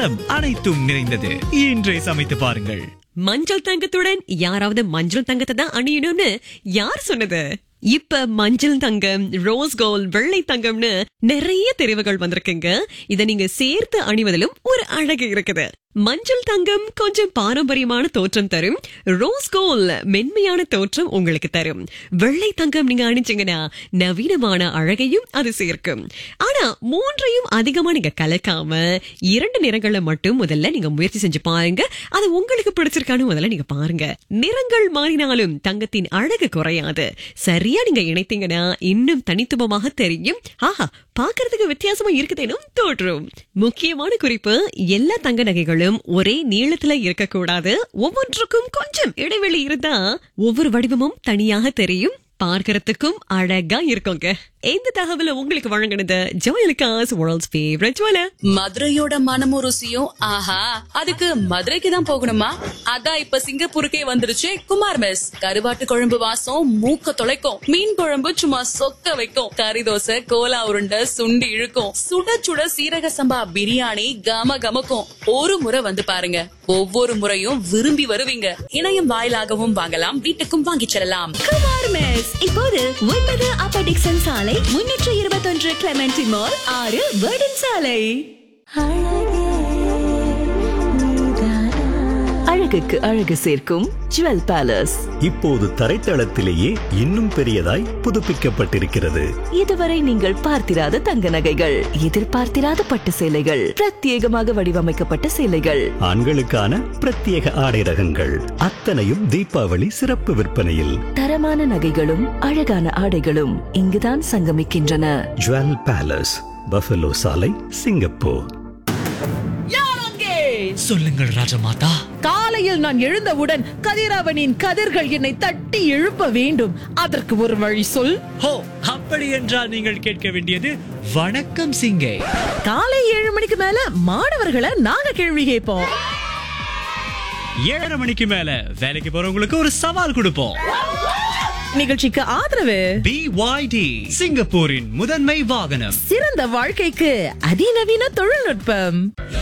தரம் அனைத்தும் நிறைந்தது இன்றே சமைத்து பாருங்கள் மஞ்சள் தங்கத்துடன் யாராவது மஞ்சள் தங்கத்தை தான் அணியணும்னு யார் சொன்னது இப்ப மஞ்சள் தங்கம் ரோஸ் கோல்ட் வெள்ளை தங்கம்னு நிறைய தெரிவுகள் வந்திருக்குங்க இத நீங்க சேர்த்து அணிவதிலும் ஒரு அழகு இருக்குது மஞ்சள் தங்கம் கொஞ்சம் பாரம்பரியமான தோற்றம் தரும் ரோஸ் கோல்ட் மென்மையான தோற்றம் உங்களுக்கு தரும் வெள்ளை தங்கம் நீங்க அணிச்சீங்கன்னா நவீனமான அழகையும் அது சேர்க்கும் ஆனா மூன்றையும் அதிகமா நீங்க கலக்காம இரண்டு நிறங்களை மட்டும் முதல்ல நீங்க முயற்சி செஞ்சு பாருங்க அது உங்களுக்கு பிடிச்சிருக்கான்னு முதல்ல நீங்க பாருங்க நிறங்கள் மாறினாலும் தங்கத்தின் அழகு குறையாது சரியா நீங்க இணைத்தீங்கன்னா இன்னும் தனித்துவமாக தெரியும் ஆஹா பார்க்கிறதுக்கு வித்தியாசமா இருக்குதேனும் தோற்றும் முக்கியமான குறிப்பு எல்லா தங்க நகைகளும் ஒரே நீளத்துல இருக்கக்கூடாது ஒவ்வொன்றுக்கும் கொஞ்சம் இடைவெளி இருந்தா ஒவ்வொரு வடிவமும் தனியாக தெரியும் பார்க்கறதுக்கும் அழகா இருக்குங்க இந்த தகவலை உங்களுக்கு வழங்கினது ஜோயலுக்காஸ் வேர்ல்ட்ஸ் ஃபேவரட் ஜுவலர் மதுரையோட மனமும் ருசியும் ஆஹா அதுக்கு மதுரைக்கு தான் போகணுமா அதான் இப்ப சிங்கப்பூருக்கே வந்துருச்சு குமார் மெஸ் கருவாட்டு குழம்பு வாசம் மூக்க தொலைக்கும் மீன் குழம்பு சும்மா சொக்க வைக்கும் கறி தோசை கோலா உருண்டை சுண்டி இழுக்கும் சுட சுட சீரக சம்பா பிரியாணி கம கமக்கும் ஒரு முறை வந்து பாருங்க ஒவ்வொரு முறையும் விரும்பி வருவீங்க இணையம் வாயிலாகவும் வாங்கலாம் வீட்டுக்கும் வாங்கிச் செல்லலாம் குமார் மெஸ் இப்போது ஒன்பது அப்பர் டிக்சன் சாலை முன்னூற்று இருபத்தொன்று கிளமெண்டி மால் ஆறு வேர்டன் சாலை அழகுக்கு அழகு சேர்க்கும் ஜுவல் பேலஸ் இப்போது தரைத்தளத்திலேயே இன்னும் பெரியதாய் புதுப்பிக்கப்பட்டிருக்கிறது இதுவரை நீங்கள் பார்த்திராத தங்க நகைகள் எதிர்பார்த்திராத பட்டு சேலைகள் பிரத்யேகமாக வடிவமைக்கப்பட்ட சேலைகள் ஆண்களுக்கான பிரத்யேக ஆடை ரகங்கள் அத்தனையும் தீபாவளி சிறப்பு விற்பனையில் தரமான நகைகளும் அழகான ஆடைகளும் இங்குதான் சங்கமிக்கின்றன ஜுவல் பேலஸ் பஃபலோ சாலை சிங்கப்பூர் சொல்லுங்கள் ராஜமாதா காலையில் நான் எழுந்தவுடன் கதிரவனின் கதிர்கள் என்னை தட்டி எழுப்ப வேண்டும் அதற்கு ஒரு வழி சொல் ஹோ அப்படி என்றால் நீங்கள் கேட்க வேண்டியது வணக்கம் சிங்கே காலை ஏழு மணிக்கு மேல மாணவர்களை நாங்க கேள்வி கேட்போம் ஏழரை மணிக்கு மேல வேலைக்கு போறவங்களுக்கு ஒரு சவால் கொடுப்போம் நிகழ்ச்சிக்கு ஆதரவு பிஒய்டி சிங்கப்பூரின் முதன்மை வாகனம் சிறந்த வாழ்க்கைக்கு அதிநவீன தொழில்நுட்பம்